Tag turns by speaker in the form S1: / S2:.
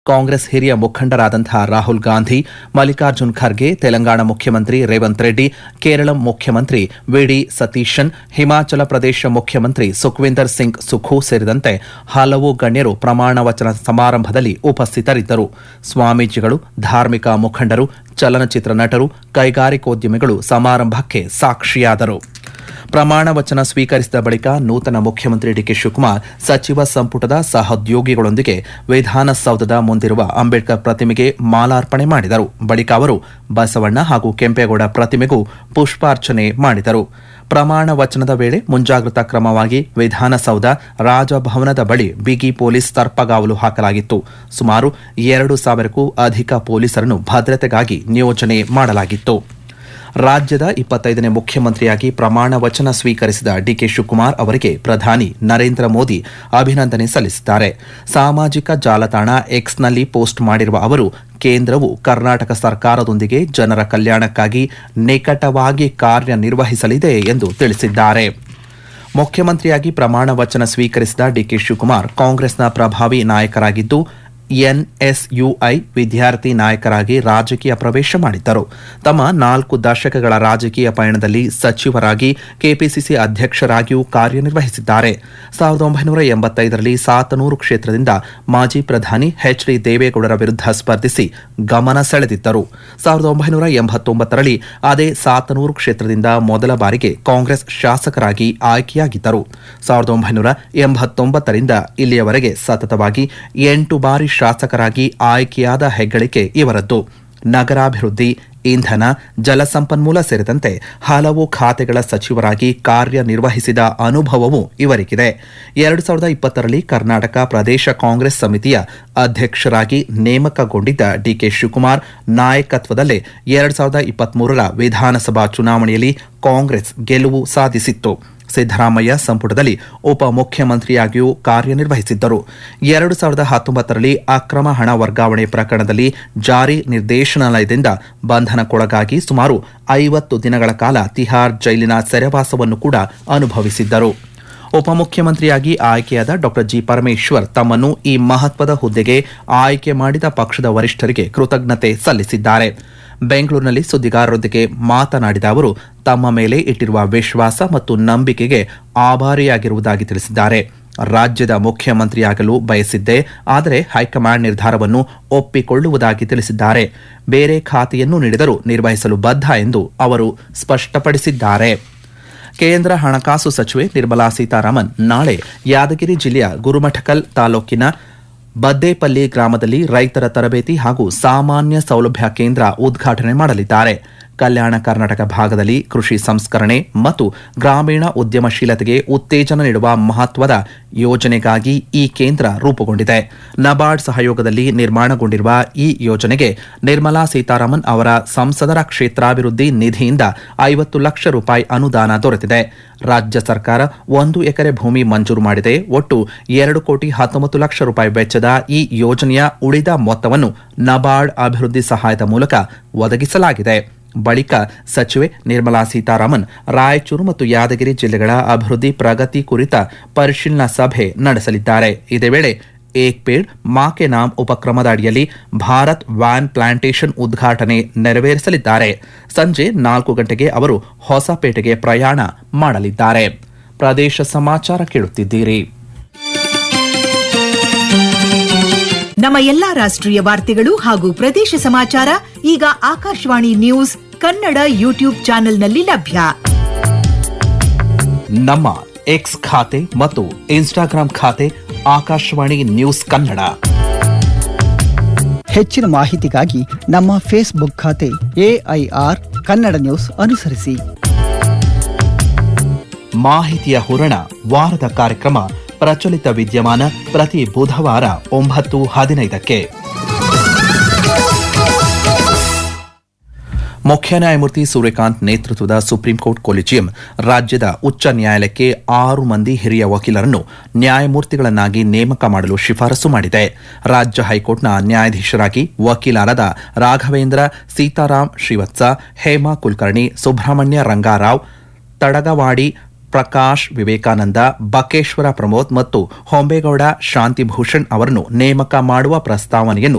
S1: ಕಾಂಗ್ರೆಸ್ ಹಿರಿಯ ಮುಖಂಡರಾದಂತಹ ರಾಹುಲ್ ಗಾಂಧಿ ಮಲ್ಲಿಕಾರ್ಜುನ್ ಖರ್ಗೆ ತೆಲಂಗಾಣ ಮುಖ್ಯಮಂತ್ರಿ ರೇವಂತ್ ರೆಡ್ಡಿ ಕೇರಳ ಮುಖ್ಯಮಂತ್ರಿ ವಿಡಿ ಸತೀಶನ್ ಹಿಮಾಚಲ ಪ್ರದೇಶ ಮುಖ್ಯಮಂತ್ರಿ ಸುಖ್ವಿಂದರ್ ಸಿಂಗ್ ಸುಖು ಸೇರಿದಂತೆ ಹಲವು ಗಣ್ಯರು ಪ್ರಮಾಣ ವಚನ ಸಮಾರಂಭದಲ್ಲಿ ಉಪಸ್ಥಿತರಿದ್ದರು ಸ್ವಾಮೀಜಿಗಳು ಧಾರ್ಮಿಕ ಮುಖಂಡರು ಚಲನಚಿತ್ರ ನಟರು ಕೈಗಾರಿಕೋದ್ಯಮಿಗಳು ಸಮಾರಂಭಕ್ಕೆ ಸಾಕ್ಷಿಯಾದರು ಪ್ರಮಾಣ ವಚನ ಸ್ವೀಕರಿಸಿದ ಬಳಿಕ ನೂತನ ಮುಖ್ಯಮಂತ್ರಿ ಡಿಕೆ ಶಿವಕುಮಾರ್ ಸಚಿವ ಸಂಪುಟದ ಸಹೋದ್ಯೋಗಿಗಳೊಂದಿಗೆ ವಿಧಾನಸೌಧದ ಮುಂದಿರುವ ಅಂಬೇಡ್ಕರ್ ಪ್ರತಿಮೆಗೆ ಮಾಲಾರ್ಪಣೆ ಮಾಡಿದರು ಬಳಿಕ ಅವರು ಬಸವಣ್ಣ ಹಾಗೂ ಕೆಂಪೇಗೌಡ ಪ್ರತಿಮೆಗೂ ಪುಷ್ಪಾರ್ಚನೆ ಮಾಡಿದರು ಪ್ರಮಾಣ ವಚನದ ವೇಳೆ ಮುಂಜಾಗ್ರತಾ ಕ್ರಮವಾಗಿ ವಿಧಾನಸೌಧ ರಾಜಭವನದ ಬಳಿ ಬಿಗಿ ಪೊಲೀಸ್ ತರ್ಪಗಾವಲು ಹಾಕಲಾಗಿತ್ತು ಸುಮಾರು ಎರಡು ಸಾವಿರಕ್ಕೂ ಅಧಿಕ ಪೊಲೀಸರನ್ನು ಭದ್ರತೆಗಾಗಿ ನಿಯೋಜನೆ ಮಾಡಲಾಗಿತ್ತು ರಾಜ್ಯದ ಇಪ್ಪತ್ತೈದನೇ ಮುಖ್ಯಮಂತ್ರಿಯಾಗಿ ಪ್ರಮಾಣ ವಚನ ಸ್ವೀಕರಿಸಿದ ಡಿಕೆ ಶಿವಕುಮಾರ್ ಅವರಿಗೆ ಪ್ರಧಾನಿ ನರೇಂದ್ರ ಮೋದಿ ಅಭಿನಂದನೆ ಸಲ್ಲಿಸಿದ್ದಾರೆ ಸಾಮಾಜಿಕ ಜಾಲತಾಣ ಎಕ್ಸ್ನಲ್ಲಿ ಪೋಸ್ಟ್ ಮಾಡಿರುವ ಅವರು ಕೇಂದ್ರವು ಕರ್ನಾಟಕ ಸರ್ಕಾರದೊಂದಿಗೆ ಜನರ ಕಲ್ಯಾಣಕ್ಕಾಗಿ ನಿಕಟವಾಗಿ ಕಾರ್ಯನಿರ್ವಹಿಸಲಿದೆ ಎಂದು ತಿಳಿಸಿದ್ದಾರೆ ಮುಖ್ಯಮಂತ್ರಿಯಾಗಿ ಪ್ರಮಾಣ ವಚನ ಸ್ವೀಕರಿಸಿದ ಡಿಕೆ ಶಿವಕುಮಾರ್ ಕಾಂಗ್ರೆಸ್ನ ಪ್ರಭಾವಿ ನಾಯಕರಾಗಿದ್ದು ಎನ್ಎಸ್ಯುಐ ವಿದ್ಯಾರ್ಥಿ ನಾಯಕರಾಗಿ ರಾಜಕೀಯ ಪ್ರವೇಶ ಮಾಡಿದ್ದರು ತಮ್ಮ ನಾಲ್ಕು ದಶಕಗಳ ರಾಜಕೀಯ ಪಯಣದಲ್ಲಿ ಸಚಿವರಾಗಿ ಕೆಪಿಸಿಸಿ ಅಧ್ಯಕ್ಷರಾಗಿಯೂ ಕಾರ್ಯನಿರ್ವಹಿಸಿದ್ದಾರೆ ಸಾವಿರದ ಒಂಬೈನೂರ ಎಂಬತ್ತೈದರಲ್ಲಿ ಸಾತನೂರು ಕ್ಷೇತ್ರದಿಂದ ಮಾಜಿ ಪ್ರಧಾನಿ ಎಚ್ ಡಿ ದೇವೇಗೌಡರ ವಿರುದ್ಧ ಸ್ಪರ್ಧಿಸಿ ಗಮನ ಸೆಳೆದಿದ್ದರು ಸಾವಿರದ ಒಂಬೈನೂರ ಎಂಬತ್ತೊಂಬತ್ತರಲ್ಲಿ ಅದೇ ಸಾತನೂರು ಕ್ಷೇತ್ರದಿಂದ ಮೊದಲ ಬಾರಿಗೆ ಕಾಂಗ್ರೆಸ್ ಶಾಸಕರಾಗಿ ಆಯ್ಕೆಯಾಗಿದ್ದರು ಸಾವಿರದ ಒಂಬೈನೂರ ಎಂಬತ್ತೊಂಬತ್ತರಿಂದ ಇಲ್ಲಿಯವರೆಗೆ ಸತತವಾಗಿ ಎಂಟು ಬಾರಿ ಶಾಸಕರಾಗಿ ಆಯ್ಕೆಯಾದ ಹೆಗ್ಗಳಿಕೆ ಇವರದ್ದು ನಗರಾಭಿವೃದ್ಧಿ ಇಂಧನ ಜಲಸಂಪನ್ಮೂಲ ಸೇರಿದಂತೆ ಹಲವು ಖಾತೆಗಳ ಸಚಿವರಾಗಿ ಕಾರ್ಯನಿರ್ವಹಿಸಿದ ಅನುಭವವೂ ಇವರಿಗಿದೆ ಎರಡು ಸಾವಿರದ ಇಪ್ಪತ್ತರಲ್ಲಿ ಕರ್ನಾಟಕ ಪ್ರದೇಶ ಕಾಂಗ್ರೆಸ್ ಸಮಿತಿಯ ಅಧ್ಯಕ್ಷರಾಗಿ ನೇಮಕಗೊಂಡಿದ್ದ ಡಿಕೆ ಶಿವಕುಮಾರ್ ನಾಯಕತ್ವದಲ್ಲೇ ಎರಡು ಸಾವಿರದ ಇಪ್ಪತ್ಮೂರರ ವಿಧಾನಸಭಾ ಚುನಾವಣೆಯಲ್ಲಿ ಕಾಂಗ್ರೆಸ್ ಗೆಲುವು ಸಾಧಿಸಿತ್ತು ಸಿದ್ದರಾಮಯ್ಯ ಸಂಪುಟದಲ್ಲಿ ಉಪಮುಖ್ಯಮಂತ್ರಿಯಾಗಿಯೂ ಕಾರ್ಯನಿರ್ವಹಿಸಿದ್ದರು ಎರಡು ಸಾವಿರದ ಹತ್ತೊಂಬತ್ತರಲ್ಲಿ ಅಕ್ರಮ ಹಣ ವರ್ಗಾವಣೆ ಪ್ರಕರಣದಲ್ಲಿ ಜಾರಿ ನಿರ್ದೇಶನಾಲಯದಿಂದ ಬಂಧನಕ್ಕೊಳಗಾಗಿ ಸುಮಾರು ಐವತ್ತು ದಿನಗಳ ಕಾಲ ತಿಹಾರ್ ಜೈಲಿನ ಸೆರೆವಾಸವನ್ನು ಕೂಡ ಅನುಭವಿಸಿದ್ದರು ಉಪಮುಖ್ಯಮಂತ್ರಿಯಾಗಿ ಆಯ್ಕೆಯಾದ ಡಾ ಜಿ ಪರಮೇಶ್ವರ್ ತಮ್ಮನ್ನು ಈ ಮಹತ್ವದ ಹುದ್ದೆಗೆ ಆಯ್ಕೆ ಮಾಡಿದ ಪಕ್ಷದ ವರಿಷ್ಠರಿಗೆ ಕೃತಜ್ಞತೆ ಸಲ್ಲಿಸಿದ್ದಾರೆ ಬೆಂಗಳೂರಿನಲ್ಲಿ ಸುದ್ದಿಗಾರರೊಂದಿಗೆ ಮಾತನಾಡಿದ ಅವರು ತಮ್ಮ ಮೇಲೆ ಇಟ್ಟಿರುವ ವಿಶ್ವಾಸ ಮತ್ತು ನಂಬಿಕೆಗೆ ಆಭಾರಿಯಾಗಿರುವುದಾಗಿ ತಿಳಿಸಿದ್ದಾರೆ ರಾಜ್ಯದ ಮುಖ್ಯಮಂತ್ರಿಯಾಗಲು ಬಯಸಿದ್ದೆ ಆದರೆ ಹೈಕಮಾಂಡ್ ನಿರ್ಧಾರವನ್ನು ಒಪ್ಪಿಕೊಳ್ಳುವುದಾಗಿ ತಿಳಿಸಿದ್ದಾರೆ ಬೇರೆ ಖಾತೆಯನ್ನು ನೀಡಿದರೂ ನಿರ್ವಹಿಸಲು ಬದ್ಧ ಎಂದು ಅವರು ಸ್ಪಷ್ಟಪಡಿಸಿದ್ದಾರೆ ಕೇಂದ್ರ ಹಣಕಾಸು ಸಚಿವೆ ನಿರ್ಮಲಾ ಸೀತಾರಾಮನ್ ನಾಳೆ ಯಾದಗಿರಿ ಜಿಲ್ಲೆಯ ಗುರುಮಠಕಲ್ ತಾಲೂಕಿನ ಬದ್ದೇಪಲ್ಲಿ ಗ್ರಾಮದಲ್ಲಿ ರೈತರ ತರಬೇತಿ ಹಾಗೂ ಸಾಮಾನ್ಯ ಸೌಲಭ್ಯ ಕೇಂದ್ರ ಉದ್ಘಾಟನೆ ಮಾಡಲಿದ್ದಾರೆ ಕಲ್ಯಾಣ ಕರ್ನಾಟಕ ಭಾಗದಲ್ಲಿ ಕೃಷಿ ಸಂಸ್ಕರಣೆ ಮತ್ತು ಗ್ರಾಮೀಣ ಉದ್ಯಮಶೀಲತೆಗೆ ಉತ್ತೇಜನ ನೀಡುವ ಮಹತ್ವದ ಯೋಜನೆಗಾಗಿ ಈ ಕೇಂದ್ರ ರೂಪುಗೊಂಡಿದೆ ನಬಾರ್ಡ್ ಸಹಯೋಗದಲ್ಲಿ ನಿರ್ಮಾಣಗೊಂಡಿರುವ ಈ ಯೋಜನೆಗೆ ನಿರ್ಮಲಾ ಸೀತಾರಾಮನ್ ಅವರ ಸಂಸದರ ಕ್ಷೇತ್ರಾಭಿವೃದ್ಧಿ ನಿಧಿಯಿಂದ ಐವತ್ತು ಲಕ್ಷ ರೂಪಾಯಿ ಅನುದಾನ ದೊರೆತಿದೆ ರಾಜ್ಯ ಸರ್ಕಾರ ಒಂದು ಎಕರೆ ಭೂಮಿ ಮಂಜೂರು ಮಾಡಿದೆ ಒಟ್ಟು ಎರಡು ಕೋಟಿ ಹತ್ತೊಂಬತ್ತು ಲಕ್ಷ ರೂಪಾಯಿ ವೆಚ್ಚದ ಈ ಯೋಜನೆಯ ಉಳಿದ ಮೊತ್ತವನ್ನು ನಬಾರ್ಡ್ ಅಭಿವೃದ್ಧಿ ಸಹಾಯದ ಮೂಲಕ ಒದಗಿಸಲಾಗಿದೆ ಬಳಿಕ ಸಚಿವೆ ನಿರ್ಮಲಾ ಸೀತಾರಾಮನ್ ರಾಯಚೂರು ಮತ್ತು ಯಾದಗಿರಿ ಜಿಲ್ಲೆಗಳ ಅಭಿವೃದ್ಧಿ ಪ್ರಗತಿ ಕುರಿತ ಪರಿಶೀಲನಾ ಸಭೆ ನಡೆಸಲಿದ್ದಾರೆ ಇದೇ ವೇಳೆ ಏಕ್ ಪೇಡ್ ಮಾ ಕೆ ನಾಮ್ ಉಪಕ್ರಮದ ಅಡಿಯಲ್ಲಿ ಭಾರತ್ ವ್ಯಾನ್ ಪ್ಲಾಂಟೇಷನ್ ಉದ್ಘಾಟನೆ ನೆರವೇರಿಸಲಿದ್ದಾರೆ ಸಂಜೆ ನಾಲ್ಕು ಗಂಟೆಗೆ ಅವರು ಹೊಸಪೇಟೆಗೆ ಪ್ರಯಾಣ ಮಾಡಲಿದ್ದಾರೆ ಪ್ರದೇಶ ಸಮಾಚಾರ ಕೇಳುತ್ತಿದ್ದೀರಿ
S2: ನಮ್ಮ ಎಲ್ಲಾ ರಾಷ್ಟ್ರೀಯ ವಾರ್ತೆಗಳು ಹಾಗೂ ಪ್ರದೇಶ ಸಮಾಚಾರ ಈಗ ಆಕಾಶವಾಣಿ ನ್ಯೂಸ್ ಕನ್ನಡ ಯೂಟ್ಯೂಬ್ ಚಾನೆಲ್ನಲ್ಲಿ ಲಭ್ಯ
S1: ನಮ್ಮ ಎಕ್ಸ್ ಖಾತೆ ಮತ್ತು ಇನ್ಸ್ಟಾಗ್ರಾಂ ಖಾತೆ ಆಕಾಶವಾಣಿ ನ್ಯೂಸ್ ಕನ್ನಡ
S3: ಹೆಚ್ಚಿನ ಮಾಹಿತಿಗಾಗಿ ನಮ್ಮ ಫೇಸ್ಬುಕ್ ಖಾತೆ ಎಐಆರ್ ಕನ್ನಡ ನ್ಯೂಸ್ ಅನುಸರಿಸಿ
S1: ಮಾಹಿತಿಯ ಹೂರಣ ವಾರದ ಕಾರ್ಯಕ್ರಮ ಪ್ರಚಲಿತ ವಿದ್ಯಮಾನ ಪ್ರತಿ ಬುಧವಾರ ಒಂಬತ್ತು ಹದಿನೈದಕ್ಕೆ ಮುಖ್ಯ ನ್ಯಾಯಮೂರ್ತಿ ಸೂರ್ಯಕಾಂತ್ ನೇತೃತ್ವದ ಸುಪ್ರೀಂ ಕೋರ್ಟ್ ಕೊಲಿಜಿಯಂ ರಾಜ್ಯದ ಉಚ್ಚ ನ್ಯಾಯಾಲಯಕ್ಕೆ ಆರು ಮಂದಿ ಹಿರಿಯ ವಕೀಲರನ್ನು ನ್ಯಾಯಮೂರ್ತಿಗಳನ್ನಾಗಿ ನೇಮಕ ಮಾಡಲು ಶಿಫಾರಸು ಮಾಡಿದೆ ರಾಜ್ಯ ಹೈಕೋರ್ಟ್ನ ನ್ಯಾಯಾಧೀಶರಾಗಿ ವಕೀಲರಾದ ರಾಘವೇಂದ್ರ ಸೀತಾರಾಮ್ ಶ್ರೀವತ್ಸ ಹೇಮಾ ಕುಲಕರ್ಣಿ ಸುಬ್ರಹ್ಮಣ್ಯ ರಂಗಾರಾವ್ ತಡಗವಾಡಿ ಪ್ರಕಾಶ್ ವಿವೇಕಾನಂದ ಬಕೇಶ್ವರ ಪ್ರಮೋದ್ ಮತ್ತು ಹೊಂಬೇಗೌಡ ಶಾಂತಿಭೂಷಣ್ ಅವರನ್ನು ನೇಮಕ ಮಾಡುವ ಪ್ರಸ್ತಾವನೆಯನ್ನು